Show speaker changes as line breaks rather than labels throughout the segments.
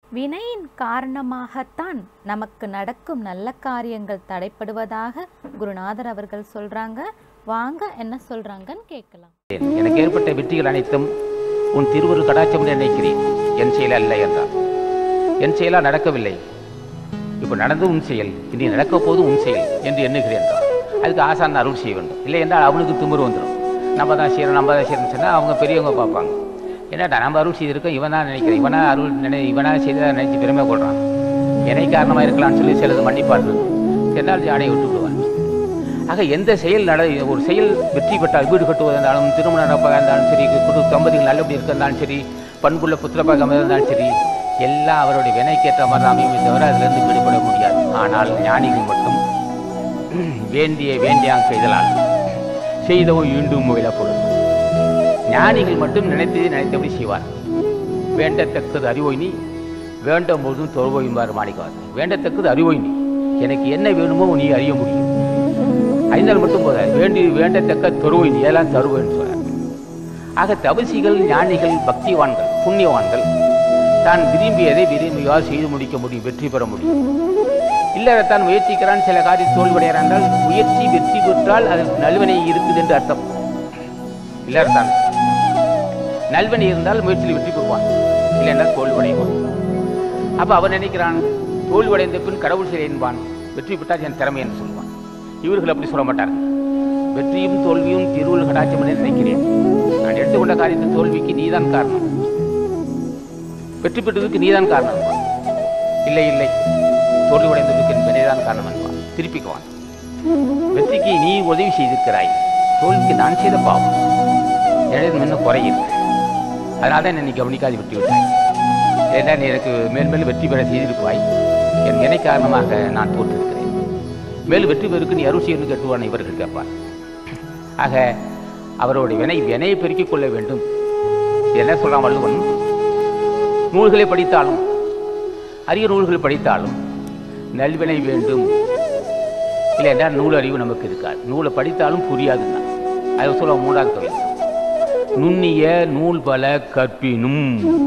வினையின் காரணமாகத்தான் நமக்கு நடக்கும் நல்ல காரியங்கள் தடைப்படுவதாக குருநாதர் அவர்கள் சொல்றாங்க வாங்க என்ன சொல்றாங்கன்னு கேட்கலாம்
எனக்கு ஏற்பட்ட வெற்றிகள் அனைத்தும் உன் திருவரு கடாட்சம் என்று நினைக்கிறேன் என் செயல் அல்ல என்றார் என் செயலா நடக்கவில்லை இப்போ நடந்து உன் செயல் இனி நடக்க போது உன் செயல் என்று எண்ணுகிறேன் என்றார் அதுக்கு ஆசான் அருள் செய்ய வேண்டும் இல்லை என்றால் அவனுக்கு திமிரு வந்துடும் நம்ம தான் செய்யறோம் நம்ம தான் செய்யறோம்னு சொன்னால் அவங்க பெரியவங்க பார்ப்பாங்க என்னடா நம்ம அருள் செய்திருக்கோம் இவன் தான் நினைக்கிறேன் இவனா அருள் நினை இவனா செய்ததா நினைச்சு பெருமை கொள்றான் என்னை காரணமாக இருக்கலாம்னு சொல்லி சிலது மன்னிப்பார்கள் என்னால் ஜாடையை விட்டு விடுவான் ஆக எந்த செயல் நட ஒரு செயல் வெற்றி பெற்றால் வீடு கட்டுவது இருந்தாலும் திருமண நடப்பாக இருந்தாலும் சரி குடு தம்பதிகள் நல்லபடி இருக்கிறதாலும் சரி பண்புள்ள புத்திரப்பாக இருந்தாலும் சரி எல்லாம் அவருடைய வினைக்கேற்ற மாதிரி தான் அமையுமே தவிர அதிலிருந்து விடுபட முடியாது ஆனால் ஞானிகள் மட்டும் வேண்டிய வேண்டியாங் செய்தலால் செய்தவோ ஈண்டும் விழப்படும் ஞானிகள் மட்டும் நினைத்ததை நினைத்தபடி செய்வார் வேண்டத்தக்கது அறிவோய் நீ வேண்டும் போதும் தொழுவோயும்பார் மாணிக்கவார் வேண்டத்தக்கது அறிவோய் நீ எனக்கு என்ன வேணுமோ நீ அறிய முடியும் ஐந்தால் மட்டும் போதாது வேண்டி வேண்டத்தக்க தொருவோய் நீ எல்லாம் தருவேன்னு சொல்றார் ஆக தபசிகள் ஞானிகள் பக்திவான்கள் புண்ணியவான்கள் தான் விரும்பியதை விரும்பியால் செய்து முடிக்க முடியும் வெற்றி பெற முடியும் இல்லை தான் முயற்சிக்கிறான் சில காரியம் தோல்வியடைகிறான் என்றால் முயற்சி வெற்றி பெற்றால் அது நல்வினை இருக்குது என்று அர்த்தம் இல்லை தான் நல்வினை இருந்தால் முயற்சியில் வெற்றி பெறுவான் இல்லை என்றால் தோல்வியடைவான் அப்ப அவன் நினைக்கிறான் தோல்வியடைந்த பின் கடவுள் சிலை என்பான் வெற்றி பெற்றால் என் திறமை என்று சொல்லுவான் இவர்கள் அப்படி சொல்ல மாட்டார்கள் வெற்றியும் தோல்வியும் திருவுள் கடாட்சம் என்று நினைக்கிறேன் நான் எடுத்துக்கொண்ட காரியத்தின் தோல்விக்கு நீதான் காரணம் வெற்றி பெற்றதுக்கு நீதான் காரணம் என்பான். இல்லை இல்லை தோல்வியடைந்ததுக்கு என் வினைதான் காரணம் என்பான் திருப்பிக்குவான் வெற்றிக்கு நீ உதவி செய்திருக்கிறாய் தோல்விக்கு நான் செய்த பாவம் எனவே இன்னும் குறை இருக்கு அதனால தான் என்னை கவனிக்காது விட்டு விட்டாய் ஏன்னா நீ எனக்கு மேல் மேலும் வெற்றி பெற செய்திருப்பாய் என் வினை காரணமாக நான் தோற்றிருக்கிறேன் மேலும் வெற்றி பெருக்கு நீ அருள் செய்யணும் கேட்டுவான் இவர்கள் கேட்பார் ஆக அவருடைய வினை வினையை பெருக்கிக் கொள்ள வேண்டும் என்ன சொல்றான் வள்ளுவன் நூல்களை படித்தாலும் அரிய நூல்களை படித்தாலும் நல்வினை வேண்டும் இல்லை என்றால் நூல் அறிவு நமக்கு இருக்காது நூலை படித்தாலும் புரியாதுன்னா அதை சொல்ல மூன்றாவது கவி நுண்ணிய நூல் பல கற்பினும்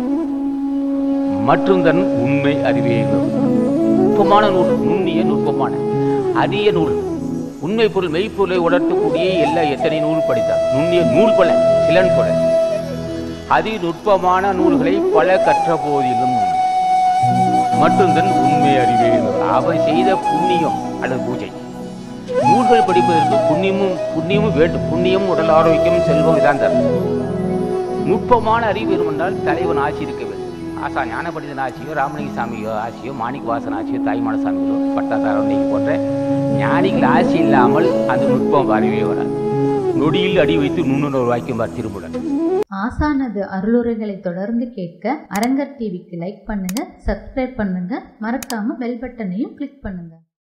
மற்றும் தன் உண்மை அறிவே நுட்பமான நூல் நுண்ணிய நுட்பமான அரிய நூல் உண்மை பொருள் மெய்ப்பொருளை உணர்த்தக்கூடிய எல்லா எத்தனை நூல் படித்தார் நுண்ணிய நூல் பல சிலன் பல அதி நுட்பமான நூல்களை பல கற்ற போதிலும் மற்றும் தன் உண்மை அறிவே அவன் செய்த புண்ணியம் அல்லது பூஜை நூல்கள் படிப்பதற்கு புண்ணியமும் புண்ணியமும் வேண்டும் புண்ணியம் உடல் ஆரோக்கியம் செல்வம் இதான் தரும் நுட்பமான அறிவு வேணும் என்றால் தலைவன் ஆட்சி இருக்க வேண்டும் ஆசா ஞானபண்டிதன் ஆட்சியோ ராமலிங்க சாமியோ ஆட்சியோ மாணிக்க வாசன் ஆட்சியோ தாய்மான சாமிகளோ பட்டாதாரம் நீங்க போன்ற ஞானிகள் ஆட்சி இல்லாமல் அந்த நுட்பம் வரவே வராது நொடியில் அடி வைத்து நுண்ணுணர்வு வாய்க்கும் திருமுடன்
ஆசானது அருளுரைகளை தொடர்ந்து கேட்க அரங்கர் டிவிக்கு லைக் பண்ணுங்க சப்ஸ்கிரைப் பண்ணுங்க மறக்காம பெல் பட்டனையும் கிளிக் பண்ணுங்க